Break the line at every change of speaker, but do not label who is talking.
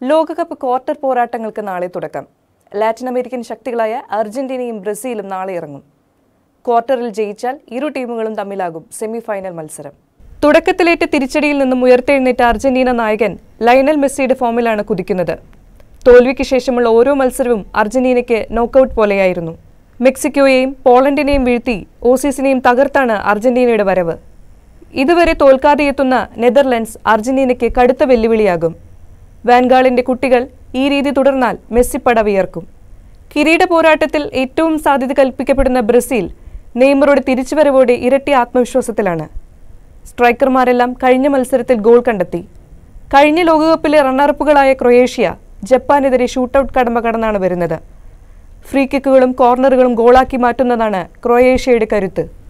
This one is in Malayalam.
ലോകകപ്പ് ക്വാർട്ടർ പോരാട്ടങ്ങൾക്ക് നാളെ തുടക്കം ലാറ്റിൻ അമേരിക്കൻ ശക്തികളായ അർജന്റീനയും ബ്രസീലും നാളെ ഇറങ്ങും ക്വാർട്ടറിൽ ജയിച്ചാൽ ഇരു ടീമുകളും തമ്മിലാകും സെമി ഫൈനൽ മത്സരം തുടക്കത്തിലേറ്റ തിരിച്ചടിയിൽ നിന്നും ഉയർത്തെഴുന്നേറ്റ അർജന്റീന നായകൻ ലയണൽ മെസ്സിയുടെ ഫോമിലാണ് കുതിക്കുന്നത് തോൽവിക്ക് ശേഷമുള്ള ഓരോ മത്സരവും അർജന്റീനയ്ക്ക് നോക്കൌട്ട് പോലെയായിരുന്നു മെക്സിക്കോയെയും പോളണ്ടിനെയും വീഴ്ത്തി ഓസീസിനെയും തകർത്താണ് അർജന്റീനയുടെ വരവ് ഇതുവരെ തോൽക്കാതെ എത്തുന്ന നെതർലൻഡ്സ് അർജന്റീനയ്ക്ക് കടുത്ത വെല്ലുവിളിയാകും വാൻഗാളിന്റെ കുട്ടികൾ ഈ രീതി തുടർന്നാൽ മെസ്സി പട വിയർക്കും കിരീട പോരാട്ടത്തിൽ ഏറ്റവും സാധ്യത കൽപ്പിക്കപ്പെടുന്ന ബ്രസീൽ നെയ്മറുടെ തിരിച്ചുവരവോടെ ഇരട്ടി ആത്മവിശ്വാസത്തിലാണ് സ്ട്രൈക്കർമാരെല്ലാം കഴിഞ്ഞ മത്സരത്തിൽ ഗോൾ കണ്ടെത്തി കഴിഞ്ഞ ലോകകപ്പിലെ റണ്ണറപ്പുകളായ ക്രൊയേഷ്യ ജപ്പാനെതിരെ ഷൂട്ടൌട്ട് കടമ്പ കടന്നാണ് വരുന്നത് ഫ്രീ കിക്കുകളും കോർണറുകളും ഗോളാക്കി മാറ്റുന്നതാണ് ക്രൊയേഷ്യയുടെ കരുത്ത്